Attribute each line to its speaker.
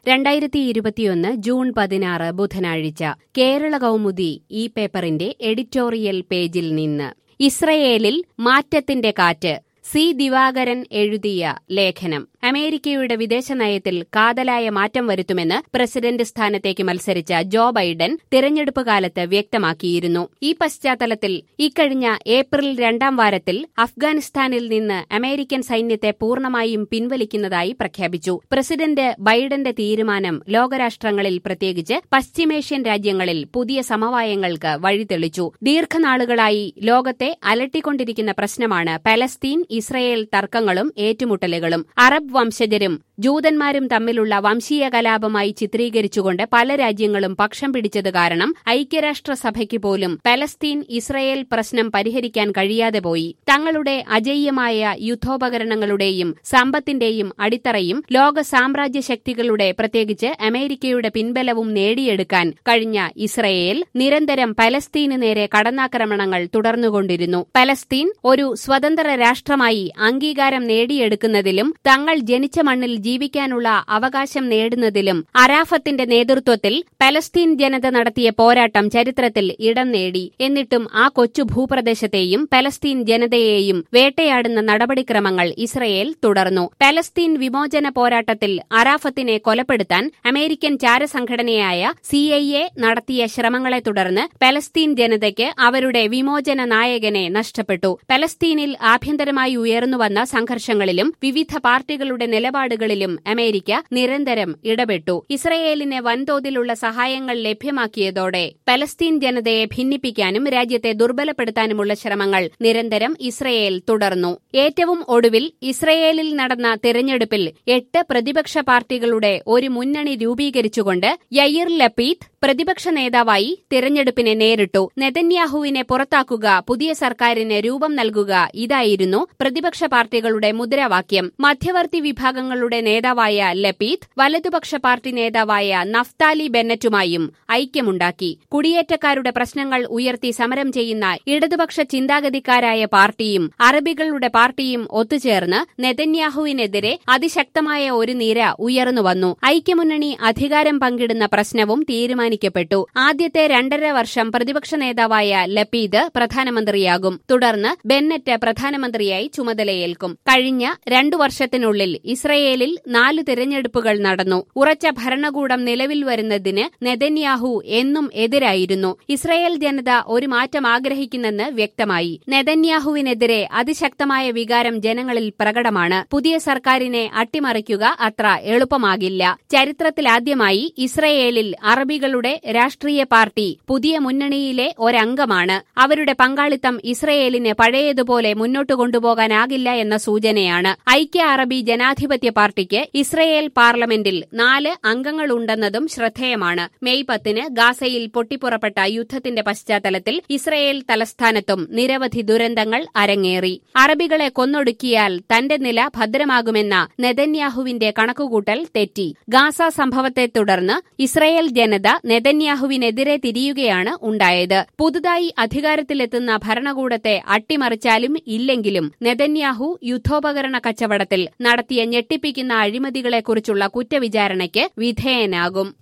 Speaker 1: രണ്ടായിരത്തി ഇരുപത്തിയൊന്ന് ജൂൺ പതിനാറ് ബുധനാഴ്ച കേരള കൗമുദി ഈ പേപ്പറിന്റെ എഡിറ്റോറിയൽ പേജിൽ നിന്ന് ഇസ്രയേലിൽ മാറ്റത്തിന്റെ കാറ്റ് സി ദിവാകരൻ എഴുതിയ ലേഖനം അമേരിക്കയുടെ വിദേശ നയത്തിൽ കാതലായ മാറ്റം വരുത്തുമെന്ന് പ്രസിഡന്റ് സ്ഥാനത്തേക്ക് മത്സരിച്ച ജോ ബൈഡൻ തിരഞ്ഞെടുപ്പ് കാലത്ത് വ്യക്തമാക്കിയിരുന്നു ഈ പശ്ചാത്തലത്തിൽ ഇക്കഴിഞ്ഞ ഏപ്രിൽ രണ്ടാം വാരത്തിൽ അഫ്ഗാനിസ്ഥാനിൽ നിന്ന് അമേരിക്കൻ സൈന്യത്തെ പൂർണ്ണമായും പിൻവലിക്കുന്നതായി പ്രഖ്യാപിച്ചു പ്രസിഡന്റ് ബൈഡന്റെ തീരുമാനം ലോകരാഷ്ട്രങ്ങളിൽ പ്രത്യേകിച്ച് പശ്ചിമേഷ്യൻ രാജ്യങ്ങളിൽ പുതിയ സമവായങ്ങൾക്ക് വഴിതെളിച്ചു ദീർഘനാളുകളായി ലോകത്തെ അലട്ടിക്കൊണ്ടിരിക്കുന്ന പ്രശ്നമാണ് പലസ്തീൻ ഇസ്രയേൽ തർക്കങ്ങളും ഏറ്റുമുട്ടലുകളും അറബ് വംശജരും ജൂതന്മാരും തമ്മിലുള്ള വംശീയ കലാപമായി ചിത്രീകരിച്ചുകൊണ്ട് പല രാജ്യങ്ങളും പക്ഷം പിടിച്ചത് കാരണം ഐക്യരാഷ്ട്രസഭയ്ക്ക് പോലും പലസ്തീൻ ഇസ്രയേൽ പ്രശ്നം പരിഹരിക്കാൻ കഴിയാതെ പോയി തങ്ങളുടെ അജയ്യമായ യുദ്ധോപകരണങ്ങളുടെയും സമ്പത്തിന്റെയും അടിത്തറയും ലോക സാമ്രാജ്യ ശക്തികളുടെ പ്രത്യേകിച്ച് അമേരിക്കയുടെ പിൻബലവും നേടിയെടുക്കാൻ കഴിഞ്ഞ ഇസ്രയേൽ നിരന്തരം പലസ്തീന് നേരെ കടന്നാക്രമണങ്ങൾ തുടർന്നുകൊണ്ടിരുന്നു പലസ്തീൻ ഒരു സ്വതന്ത്ര രാഷ്ട്രമായി അംഗീകാരം നേടിയെടുക്കുന്നതിലും തങ്ങൾ ജനിച്ച മണ്ണിൽ ജീവിക്കാനുള്ള അവകാശം നേടുന്നതിലും അരാഫത്തിന്റെ നേതൃത്വത്തിൽ പലസ്തീൻ ജനത നടത്തിയ പോരാട്ടം ചരിത്രത്തിൽ ഇടം നേടി എന്നിട്ടും ആ കൊച്ചു ഭൂപ്രദേശത്തെയും പലസ്തീൻ ജനതയെയും വേട്ടയാടുന്ന നടപടിക്രമങ്ങൾ ഇസ്രയേൽ തുടർന്നു പലസ്തീൻ വിമോചന പോരാട്ടത്തിൽ അറാഫത്തിനെ കൊലപ്പെടുത്താൻ അമേരിക്കൻ ചാരസംഘടനയായ സിഐഎ നടത്തിയ ശ്രമങ്ങളെ തുടർന്ന് പലസ്തീൻ ജനതയ്ക്ക് അവരുടെ വിമോചന നായകനെ നഷ്ടപ്പെട്ടു പലസ്തീനിൽ ആഭ്യന്തരമായി ഉയർന്നുവന്ന സംഘർഷങ്ങളിലും വിവിധ പാർട്ടികളുടെ നിലപാടുകളിലും അമേരിക്ക നിരന്തരം ഇടപെട്ടു ഇസ്രയേലിന് വൻതോതിലുള്ള സഹായങ്ങൾ ലഭ്യമാക്കിയതോടെ പലസ്തീൻ ജനതയെ ഭിന്നിപ്പിക്കാനും രാജ്യത്തെ ദുർബലപ്പെടുത്താനുമുള്ള ശ്രമങ്ങൾ നിരന്തരം ഇസ്രയേൽ തുടർന്നു ഏറ്റവും ഒടുവിൽ ഇസ്രയേലിൽ നടന്ന തിരഞ്ഞെടുപ്പിൽ എട്ട് പ്രതിപക്ഷ പാർട്ടികളുടെ ഒരു മുന്നണി രൂപീകരിച്ചുകൊണ്ട് യയിർ ലപ്പീത്ത് പ്രതിപക്ഷ നേതാവായി തിരഞ്ഞെടുപ്പിനെ നേരിട്ടു നെതന്യാഹുവിനെ പുറത്താക്കുക പുതിയ സർക്കാരിന് രൂപം നൽകുക ഇതായിരുന്നു പ്രതിപക്ഷ പാർട്ടികളുടെ മുദ്രാവാക്യം മധ്യവർത്തി വിഭാഗങ്ങളുടെ നേതാവായ ലപ്പീത്ത് വലതുപക്ഷ പാർട്ടി നേതാവായ നഫ്താലി ബെന്നറ്റുമായും ഐക്യമുണ്ടാക്കി കുടിയേറ്റക്കാരുടെ പ്രശ്നങ്ങൾ ഉയർത്തി സമരം ചെയ്യുന്ന ഇടതുപക്ഷ ചിന്താഗതിക്കാരായ പാർട്ടിയും അറബികളുടെ പാർട്ടിയും ഒത്തുചേർന്ന് നെതന്യാഹുവിനെതിരെ അതിശക്തമായ ഒരു നിര ഉയർന്നുവന്നു ഐക്യമുന്നണി അധികാരം പങ്കിടുന്ന പ്രശ്നവും തീരുമാനിക്കപ്പെട്ടു ആദ്യത്തെ രണ്ടര വർഷം പ്രതിപക്ഷ നേതാവായ ലപ്പീദ് പ്രധാനമന്ത്രിയാകും തുടർന്ന് ബെന്നറ്റ് പ്രധാനമന്ത്രിയായി ചുമതലയേൽക്കും കഴിഞ്ഞ രണ്ടു വർഷത്തിനുള്ളിൽ ഇസ്രയേലിൽ നാല് തിരഞ്ഞെടുപ്പുകൾ നടന്നു ഉറച്ച ഭരണകൂടം നിലവിൽ വരുന്നതിന് നെതന്യാഹു എന്നും എതിരായിരുന്നു ഇസ്രയേൽ ജനത ഒരു മാറ്റം ആഗ്രഹിക്കുന്നെന്ന് വ്യക്തമായി നെതന്യാഹുവിനെതിരെ അതിശക്തമായ വികാരം ജനങ്ങളിൽ പ്രകടമാണ് പുതിയ സർക്കാരിനെ അട്ടിമറിക്കുക അത്ര എളുപ്പമാകില്ല ചരിത്രത്തിലാദ്യമായി ഇസ്രയേലിൽ അറബികളുടെ രാഷ്ട്രീയ പാർട്ടി പുതിയ മുന്നണിയിലെ ഒരംഗമാണ് അവരുടെ പങ്കാളിത്തം ഇസ്രയേലിന് പഴയതുപോലെ മുന്നോട്ട് കൊണ്ടുപോകാനാകില്ല എന്ന സൂചനയാണ് ഐക്യ അറബി ജനാധിപത്യ പാർട്ടിക്ക് ഇസ്രയേൽ പാർലമെന്റിൽ നാല് അംഗങ്ങളുണ്ടെന്നതും ശ്രദ്ധേയമാണ് മെയ് പത്തിന് ഗാസയിൽ പൊട്ടിപ്പുറപ്പെട്ട യുദ്ധത്തിന്റെ പശ്ചാത്തലത്തിൽ ഇസ്രയേൽ തലസ്ഥാനത്തും നിരവധി ദുരന്തങ്ങൾ അരങ്ങേറി അറബികളെ കൊന്നൊടുക്കിയാൽ തന്റെ നില ഭദ്രമാകുമെന്ന നെതന്യാഹുവിന്റെ കണക്കുകൂട്ടൽ തെറ്റി ഗാസ സംഭവത്തെ തുടർന്ന് ഇസ്രയേൽ ജനത നെതന്യാഹുവിനെതിരെ തിരിയുകയാണ് ഉണ്ടായത് പുതുതായി അധികാരത്തിലെത്തുന്ന ഭരണകൂടത്തെ അട്ടിമറിച്ചാലും ഇല്ലെങ്കിലും നെതന്യാഹു യുദ്ധോപകരണ കച്ചവടത്തിൽ നടത്തിയ ഞെട്ടിപ്പിക്കുന്ന അഴിമതികളെക്കുറിച്ചുള്ള കുറ്റവിചാരണയ്ക്ക് വിധേയനാകും